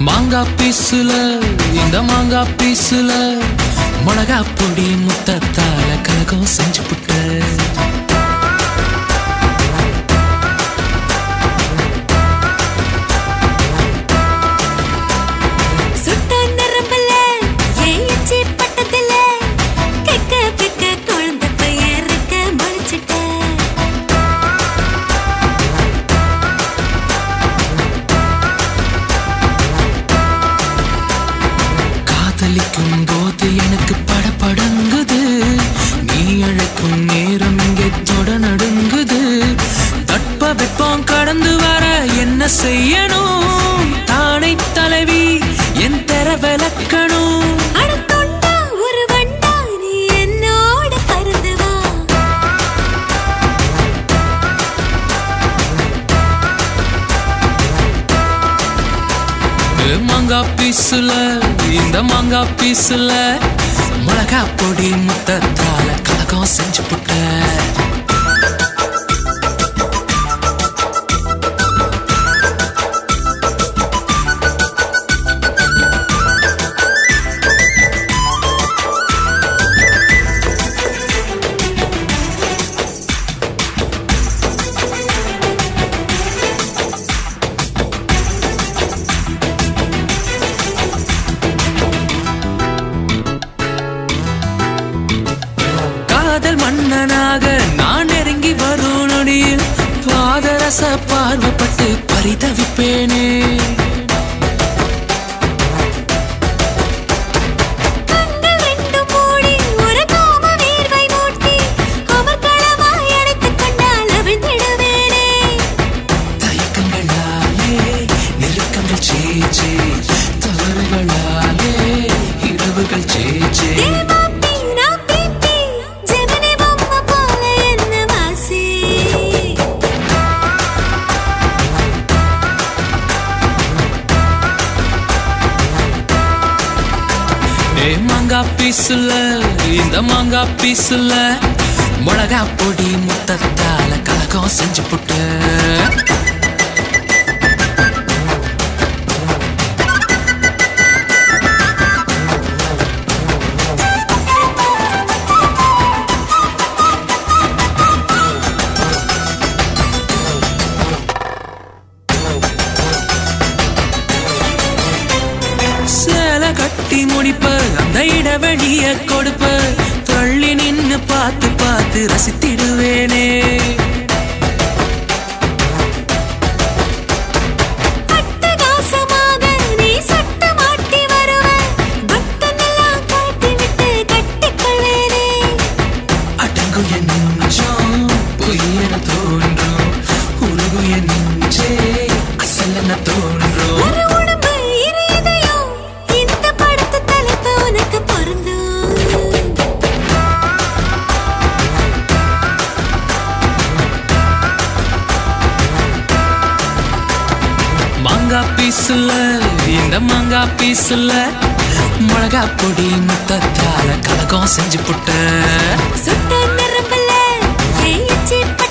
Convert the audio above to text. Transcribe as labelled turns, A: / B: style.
A: மாங்காய் பீசுல இந்த மாங்காய் பீசுல மிளகா பொடி முத்தத்தால கலகம் செஞ்சு புட்ட
B: சுட்ட நரம்புல ஏன் எச்சி பட்டதுல கெக்க பெக்க குழந்தை பையன் இருக்க முளைச்சிட்ட
A: காதலிக்கும் போது எனக்கு படபடங்குது நீ அழைக்கும் நேரம் இங்கே தொட நடுங்குது தட்ப வெப்பம் கடந்து வர என்ன செய்யணும் தானை தலைவி என் தெர விளக்கணும்
B: அட தொண்டா ஒரு வண்டா நீ என்னோட பறந்து வா
A: ஏ மாங்கா பீசுல இந்த மாங்கா பீசுல மிளகா பொடி முத்தத்தால கலகம் செஞ்சு புட்ட காதல் மன்னனாக நான் நெருங்கி வரும் நொடியில் பாதரச பார்வைப்பட்டு பரிதவிப்பேனே
B: கண்கள் ரெண்டும் மூடி ஒரு காம வேர்வை மூட்டி அமர்க்களமாய் அணைத்துக் கொண்டால் அவிழ்ந்திடுவேனே
A: தயக்கங்களாலே நெருக்கங்கள் சேச்சே தவறுகளாலே இரவுகள் சேச்சே
B: ஏமாத்தி நான் பீப்பி ஜெமினி பொம்மை போல என்ன வாசி
A: ஏ மாங்கா பீசுல இந்த மாங்கா பீசுல மிளகா பொடி முத்தத்தால கலகம் செஞ்சு புட்ட சேலை கட்டி முடிப்ப அந்த இடைவெளிய கொடுப்ப தள்ளி நின்னு பார்த்து பார்த்து ரசித்திடுவேனே
B: அட்டகாசமாக நீ சட்ட மாட்டி வருவ பட்டனெல்லாம் காட்டி விட்டு கட்டிக்கொள்வேனே
A: அடங்கும் என் நெஞ்சம் பொய் என தோன்றும் உருகும் என் நெஞ்சே அசல் என தோன்றும்
B: ஒரு உடம்பு இரு இதயம் இந்த படத்து தலைப்பு உனக்கு பொருந்தும்
A: மாங்கா பீசுல இந்த மாங்கா பீசுல மிளகா பொடி முத்தத்தால கலகம் செஞ்சு புட்ட
B: சுட்ட நரம்புல ஏன் எச்சி